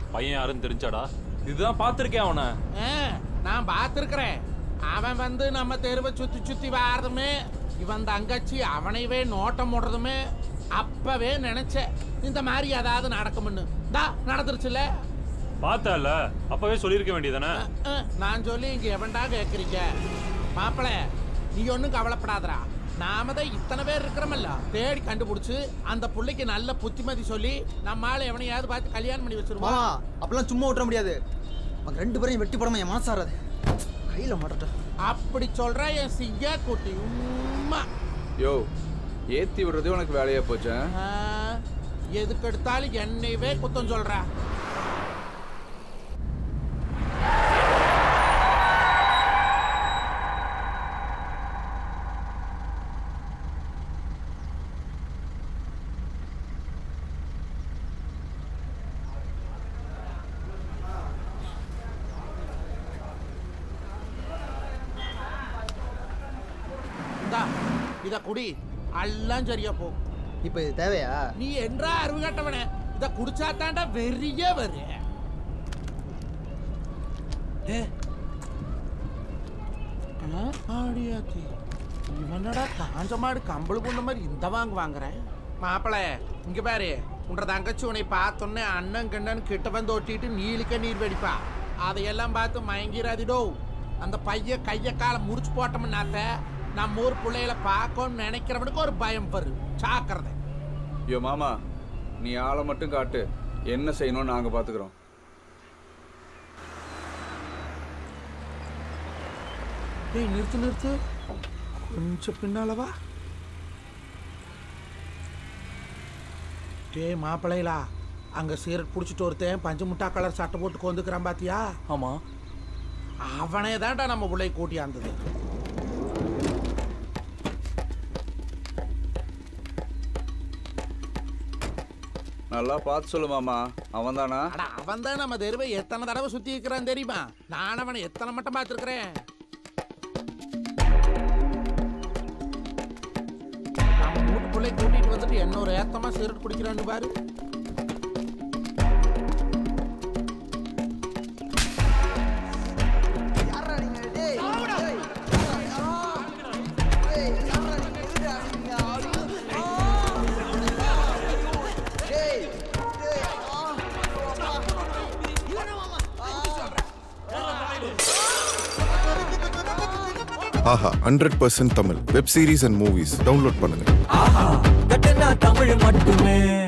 பையன் யாருன்னு தெரிஞ்சாடா இதுதான் பார்த்துருக்கேன் அவனை ஆ, நான் பார்த்துருக்கிறேன் அவன் வந்து நம்ம தெருவை சுத்தி சுத்தி வாரதுமே இவன் தங்கச்சி அவனைவே நோட்டம் போடுறதுமே அப்பவே நினைச்சேன் இந்த மாதிரி ஏதாவது நடக்கும்னு தா நடந்துருச்சுல பார்த்தல அப்பவே சொல்லியிருக்க வேண்டியதானே அஹ், அஹ், நான் சொல்லி இங்க எவன்டா கேக்குறீங்க மாப்பிள நீ ஒன்றும் கவலைப்படாதடா நாம தான் இத்தனை பேர் இருக்கிறோமல்ல தேடி கண்டுபிடிச்சு அந்த புள்ளைக்கு நல்ல புத்திமதி சொல்லி நம்ம ஆளு எவனையாவது பார்த்து கல்யாணம் பண்ணி வச்சிருவோம் மாமா அப்பெல்லாம் சும்மா விட்டுற முடியாது அவங்க ரெண்டு பேரையும் வெட்டி போடாம என் மனசாராது கையில மாட்டட்டும் அப்படி சொல்ற என் சிங்கா குட்டி உம்மா யோ ஏத்தி விடுறதே உனக்கு வேலையா போச்சா ஆ, எதுக்கு எடுத்தாலும் என்னையவே குத்தம் சொல்ற இந்தா இத குடி எல்லாம் சரியா போகும் இப்போ இது தேவையா நீ என்றா அறிவு கட்டவனே இத குடிச்சா தாண்டா வெறிய வரு ஆ, ஆடியாத்தி இவனடா காஞ்ச மாடு கம்பளு பொண்ணு மாதிரி இந்த வாங்க வாங்குறேன் மாப்பிள இங்க பாரு உன்ற தங்கச்சி உன்னை பார்த்தோன்னே அண்ணன் கண்ணன் கிட்ட வந்து ஒட்டிட்டு நீலிக்க நீர் வெடிப்பா அதையெல்லாம் பார்த்து மயங்கிராதிடோ அந்த பைய கைய காலை முடிச்சு போட்டோம்னாத்த நம்ம ஊர் பிள்ளைகளை பார்க்கணும்னு நினைக்கிறவனுக்கு ஒரு பயம் வரும் சாக்கிறத யோ மாமா நீ ஆளை மட்டும் காட்டு என்ன செய்யணும்னு நாங்க பாத்துக்கிறோம் ஏய் நிறுத்து நிறுத்து கொஞ்சம் பின்னாலவா டேய் மாப்பிள்ளைகளா அங்க சீரட் புடிச்சிட்டு ஒருத்தன் பஞ்சு முட்டா கலர் சட்டை போட்டு கொந்துக்கிறான் பாத்தியா ஆமா அவனே தான்டா நம்ம உள்ளே கூட்டியாந்தது நல்லா பார்த்து சொல்லு மாமா அவன் தானா அட அவன் தான் நம்ம தெருவை எத்தனை தடவை சுத்தி இருக்கிறான் தெரியுமா நான் அவனை எத்தனை மட்டும் பார்த்துருக்கிறேன் நம்ம வீட்டுக்குள்ளே கூட்டிட்டு வந்துட்டு என்ன ஒரு ஏத்தமா சீரட் குடிக்கிறான்னு பாரு ஆஹா hundred percent Tamil web series and movies download பண்ணுங்க கட்டனா தமிழ் மட்டுமே